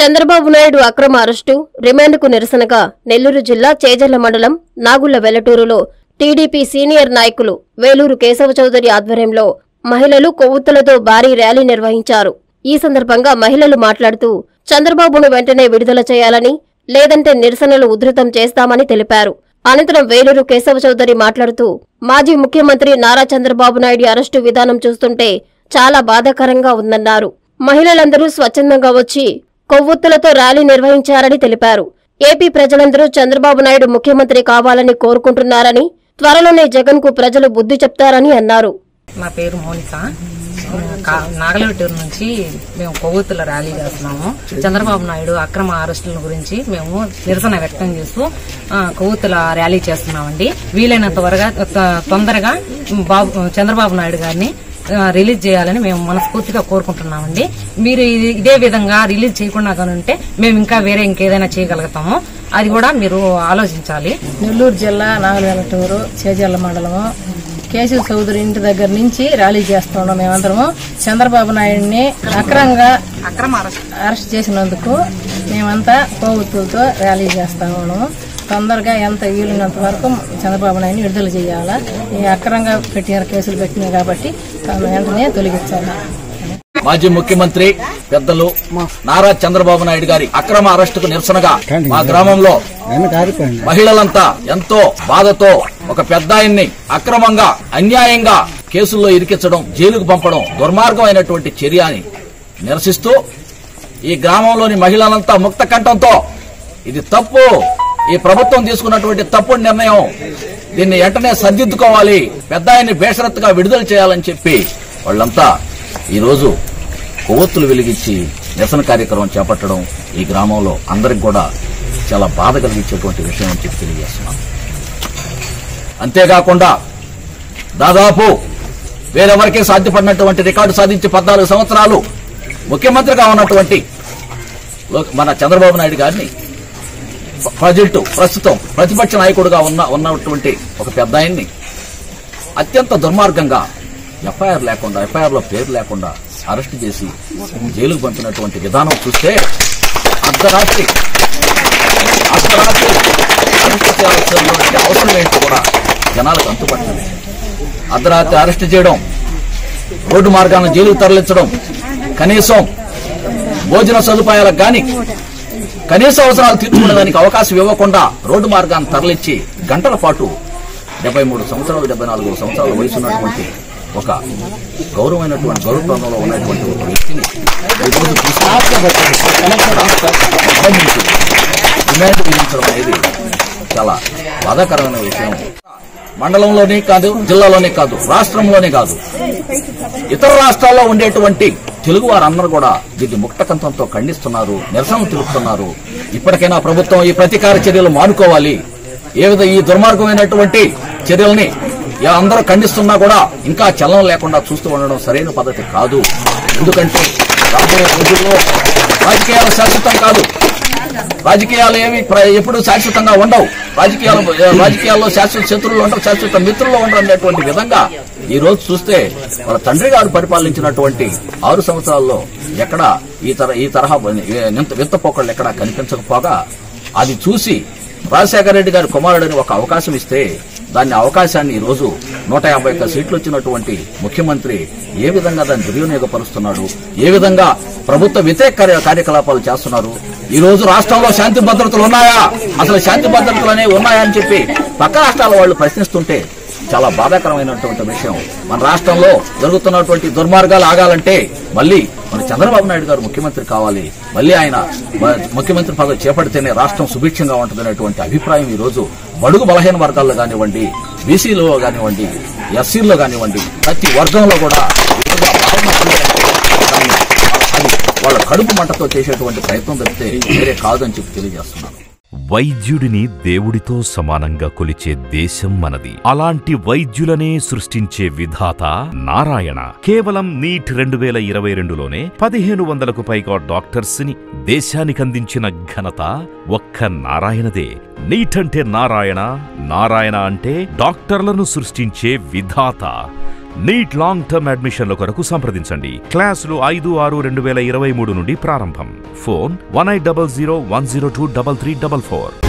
చంద్రబాబు నాయుడు అక్రమ అరెస్టు రిమాండ్కు నిరసనగా నెల్లూరు జిల్లా చేజర్ల మండలం నాగుళ్ల వెల్లటూరులో టీడీపీ సీనియర్ నాయకులు వేలూరు కేశవ చౌదరి ఆధ్వర్యంలో మహిళలు కొవ్వొత్తులతో భారీ ర్యాలీ నిర్వహించారు ఈ సందర్భంగా మహిళలు మాట్లాడుతూ చంద్రబాబును వెంటనే విడుదల చేయాలని లేదంటే నిరసనలు ఉధృతం చేస్తామని తెలిపారు అనంతరం వేలూరు కేశవ చౌదరి మాట్లాడుతూ మాజీ ముఖ్యమంత్రి నారా చంద్రబాబు నాయుడు అరెస్టు విధానం చూస్తుంటే చాలా బాధాకరంగా ఉందన్నారు మహిళలందరూ స్వచ్ఛందంగా వచ్చి కొవ్వొత్తులతో ర్యాలీ నిర్వహించారని తెలిపారు ఏపీ ప్రజలందరూ చంద్రబాబు నాయుడు ముఖ్యమంత్రి కావాలని కోరుకుంటున్నారని త్వరలోనే జగన్ కు ప్రజలు బుద్ధి చెప్తారని అన్నారు నా పేరు మౌనిక కా- నాగలవెట్టూరు నుంచి మేము కొవ్వొత్తుల ర్యాలీ చేస్తున్నాము చంద్రబాబు నాయుడు అక్రమ అరెస్టుల గురించి మేము నిరసన వ్యక్తం చేస్తూ ఆ, కొవ్వొత్తుల ర్యాలీ చేస్తున్నామండి వీలైనంత త్వరగా త- తొందరగా బాబు చంద్రబాబు నాయుడు గారిని ఆ, రిలీజ్ చేయాలని మేము మనస్ఫూర్తిగా కోరుకుంటున్నామండి మీరు ఇది- ఇదే విధంగా రిలీజ్ చేయకుండా కానీ ఉంటే మేము ఇంకా వేరే ఇంకేదైనా చేయగలుగుతాము అది కూడా మీరు ఆలోచించాలి నెల్లూరు జిల్లా నాగలవెల్లటూరు చేజర్ల మండలము కేశవ చౌదరి ఇంటి దగ్గర నుంచి ర్యాలీ చేస్తున్నాం మేమందరము చంద్రబాబు నాయుడిని అక్రంగా అక్రమ అరెస్ట్ అరెస్ట్ చేసినందుకు మేమంతా కోవత్తులతో ర్యాలీ చేస్తా ఉన్నాము తొందరగా ఎంత వీలున్నంత వరకు చంద్రబాబు నాయుడిని విడుదల చేయాలా ఈ అక్రంగా పెట్టిన కేసులు పెట్టినాయి కాబట్టి తను వెంటనే తొలగించాలా మాజీ ముఖ్యమంత్రి పెద్దలు నారా చంద్రబాబు నాయుడు గారి అక్రమ అరెస్టుకు నిరసనగా మా గ్రామంలో మహిళలంతా ఎంతో బాధతో ఒక పెద్ద ఆయన్ని అక్రమంగా అన్యాయంగా కేసుల్లో ఇరికించడం జైలుకు పంపడం దుర్మార్గమైనటువంటి చర్య అని నిరసిస్తూ ఈ గ్రామంలోని మహిళలంతా ముక్త కంఠంతో ఇది తప్పు ఈ ప్రభుత్వం తీసుకున్నటువంటి తప్పుడు నిర్ణయం దీన్ని వెంటనే సర్దిద్దుకోవాలి పెద్ద ఆయన్ని బేషరత్తుగా విడుదల చేయాలని చెప్పి వాళ్ళంతా ఈ రోజు కొవ్వొత్తులు వెలిగించి నిరసన కార్యక్రమం చేపట్టడం ఈ గ్రామంలో అందరికి కూడా చాలా బాధ కలిగించేటువంటి విషయం అని చెప్పి తెలియజేస్తున్నాను అంతేకాకుండా దాదాపు వేరెవరికీ సాధ్యపడినటువంటి రికార్డు సాధించి పద్నాలుగు సంవత్సరాలు ముఖ్యమంత్రిగా ఉన్నటువంటి లో- మన చంద్రబాబు నాయుడు గారిని ప్రజెంట్ ప్రస్తుతం ప్రతిపక్ష నాయకుడిగా ఉన్న ఉన్నటువంటి ఒక పెద్ద ఆయన్ని అత్యంత దుర్మార్గంగా ఎఫ్ఐఆర్ లేకుండా ఎఫ్ఐఆర్ లో పేరు లేకుండా అరెస్ట్ చేసి జైలుకు పంపినటువంటి విధానం చూస్తే అర్ధరాత్రి అర్ధరాత్రి అరెస్ట్ చేయాల్సినటువంటి అవసరం ఏంటో కూడా జనాలకు అంతుపట్టలేదు అర్ధరాత్రి అరెస్ట్ చేయడం రోడ్డు మార్గాలను జైలుకు తరలించడం కనీసం భోజన సదుపాయాలకు గాని కనీస అవసరాలు తీర్చుకునేదానికి అవకాశం ఇవ్వకుండా రోడ్డు మార్గాన్ని తరలించి గంటల పాటు డెబ్బై మూడు సంవత్సరాలు డెబ్బై నాలుగు సంవత్సరాల వయసు ఉన్నటువంటి ఒక గౌరవమైనటువంటి గౌరవంలో ఉన్నటువంటి ఒక వ్యక్తిని ఈరోజు తీసుకుని డిమాండ్ విధించడం అనేది చాలా బాధాకరమైన విషయం మండలంలోనే కాదు జిల్లాలోనే కాదు రాష్ట్రంలోనే కాదు ఇతర రాష్ట్రాల్లో ఉండేటువంటి తెలుగు వారందరూ కూడా దీన్ని ముక్తకంతంతో ఖండిస్తున్నారు నిరసన తెలుపుతున్నారు ఇప్పటికైనా ప్రభుత్వం ఈ ప్రతీకార చర్యలు మానుకోవాలి ఏ విధ ఈ దుర్మార్గమైనటువంటి చర్యల్ని ఏ అందరూ ఖండిస్తున్నా కూడా ఇంకా చలనం లేకుండా చూస్తూ ఉండడం సరైన పద్ధతి కాదు ఎందుకంటే రాబోయే రోజుల్లో రాజకీయాలు శాశ్వతం కాదు రాజకీయాలు ఏమి ప్ర- ఎప్పుడు శాశ్వతంగా ఉండవు రాజకీయాలు రాజకీయాల్లో శాశ్వత శత్రువులు ఉండవు శాశ్వత మిత్రులు ఉండరు అనేటువంటి విధంగా ఈ రోజు చూస్తే వాళ్ళ తండ్రి గారు పరిపాలించినటువంటి ఆరు సంవత్సరాల్లో ఎక్కడ ఈ తర ఈ తరహా వింత వింత పోకళ్ళు ఎక్కడ కనిపించకపోగా అది చూసి రాజశేఖర రెడ్డి గారి కుమారుడని ఒక అవకాశం ఇస్తే దాన్ని అవకాశాన్ని ఈ రోజు నూట యాభై ఒక్క సీట్లు వచ్చినటువంటి ముఖ్యమంత్రి ఏ విధంగా దాన్ని దుర్వినియోగపరుస్తున్నాడు ఏ విధంగా ప్రభుత్వ వ్యతిరేక కార్య- కార్యకలాపాలు చేస్తున్నారు ఈ రోజు రాష్ట్రంలో శాంతి భద్రతలు ఉన్నాయా అసలు శాంతి భద్రతలు అనేవి ఉన్నాయా అని చెప్పి పక్క రాష్ట్రాల వాళ్ళు ప్రశ్నిస్తుంటే చాలా బాధాకరమైనటువంటి విషయం మన రాష్ట్రంలో జరుగుతున్నటువంటి దుర్మార్గాలు ఆగాలంటే మళ్ళీ మన చంద్రబాబు నాయుడు గారు ముఖ్యమంత్రి కావాలి మళ్ళీ ఆయన మ- ముఖ్యమంత్రి పదవి చేపడితేనే రాష్ట్రం సుభిక్షంగా ఉంటుందనేటువంటి అభిప్రాయం ఈ రోజు బడుగు బలహీన వర్గాల్లో కానివ్వండి బీసీలో కానివ్వండి ఎస్సీల్లో కానివ్వండి ప్రతి వర్గంలో కూడా ఈ రోజు ఆ భావన కలిగిందంటే దాన్ని అది వాళ్ళ కడుపు మంటతో చేసేటువంటి ప్రయత్నం తప్పితే వేరే కాదని చెప్పి తెలియజేస్తున్నాను వైద్యుడిని దేవుడితో సమానంగా కొలిచే దేశం మనది అలాంటి వైద్యులనే సృష్టించే విధాత నారాయణ కేవలం నీట్ రెండు వేల ఇరవై రెండులోనే పదిహేను వందలకు పైగా డాక్టర్స్ ని దేశానికందించిన ఘనత ఒక్క నారాయణదే నీట్ అంటే నారాయణ నారాయణ అంటే డాక్టర్లను సృష్టించే విధాత నీట్ లాంగ్ టర్మ్ అడ్మిషన్ల కొరకు సంప్రదించండి క్లాసులు ఐదు ఆరు రెండు వేల ఇరవై మూడు నుండి ప్రారంభం phone one eight double zero one zero two double three double four